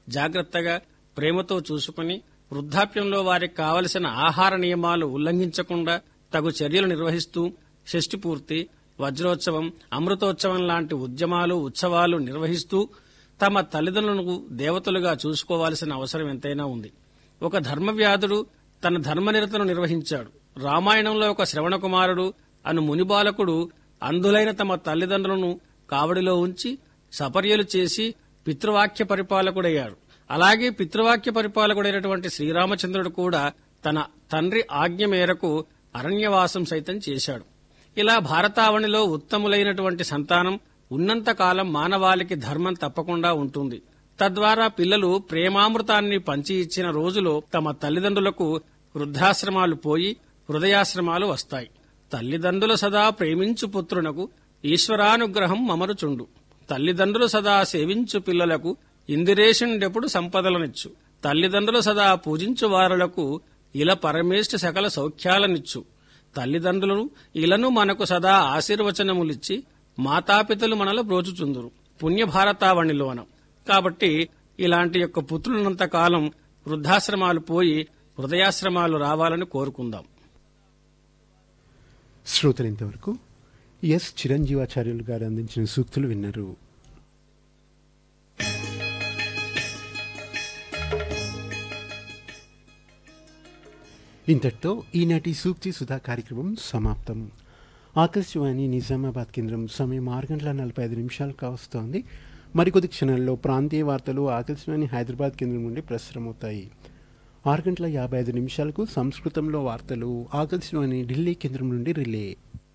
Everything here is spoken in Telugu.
జాగ్రత్తగా ప్రేమతో చూసుకుని వృద్ధాప్యంలో వారికి కావలసిన ఆహార నియమాలు ఉల్లంఘించకుండా తగు చర్యలు నిర్వహిస్తూ షష్ఠి పూర్తి వజ్రోత్సవం అమృతోత్సవం లాంటి ఉద్యమాలు ఉత్సవాలు నిర్వహిస్తూ తమ తల్లిదండ్రులకు దేవతలుగా చూసుకోవాల్సిన అవసరం ఎంతైనా ఉంది ఒక ధర్మవ్యాధుడు తన ధర్మనిరతను నిర్వహించాడు రామాయణంలో ఒక శ్రవణ కుమారుడు అను మునిబాలకుడు అంధులైన తమ తల్లిదండ్రులను కావడిలో ఉంచి సపర్యలు చేసి పితృవాక్య పరిపాలకుడయ్యాడు అలాగే పితృవాక్య పరిపాలకుడైనటువంటి శ్రీరామచంద్రుడు కూడా తన తండ్రి ఆజ్ఞ మేరకు అరణ్యవాసం సైతం చేశాడు ఇలా భారతావనిలో ఉత్తములైనటువంటి సంతానం ఉన్నంతకాలం మానవాళికి ధర్మం తప్పకుండా ఉంటుంది తద్వారా పిల్లలు ప్రేమామృతాన్ని పంచి ఇచ్చిన రోజులో తమ తల్లిదండ్రులకు వృద్ధాశ్రమాలు పోయి హృదయాశ్రమాలు వస్తాయి తల్లిదండ్రుల సదా ప్రేమించు పుత్రునకు ఈశ్వరానుగ్రహం మమరుచుండు తల్లిదండ్రులు సదా సేవించు పిల్లలకు ఇందిరేషుండెప్పుడు సంపదలనిచ్చు తల్లిదండ్రులు సదా పూజించు వారులకు ఇల పరమేష్ఠ సకల సౌఖ్యాలనిచ్చు తల్లిదండ్రులను ఇలను మనకు సదా ఆశీర్వచనములిచ్చి మాతాపితలు మనల బ్రోచుచుందురు పుణ్యభారతావణిలోన కాబట్టి ఇలాంటి యొక్క పుత్రులంత కాలం వృద్ధాశ్రమాలు పోయి హృదయాశ్రమాలు రావాలని కోరుకుందాం శ్రోతలు ఇంతవరకు ఎస్ చిరంజీవాచార్యులు గారు అందించిన సూక్తులు విన్నారు ఇంతటితో ఈనాటి సూక్తి సుధా కార్యక్రమం సమాప్తం ఆకాశవాణి నిజామాబాద్ కేంద్రం సమయం ఆరు గంటల నలభై ఐదు నిమిషాలు కావస్తోంది మరికొద్ది క్షణాల్లో ప్రాంతీయ వార్తలు ఆకాశవాణి హైదరాబాద్ కేంద్రం నుండి ప్రసారమవుతాయి ఆరు గంటల యాభై ఐదు నిమిషాలకు సంస్కృతంలో వార్తలు ఆకాశవాణి ఢిల్లీ కేంద్రం నుండి రిలే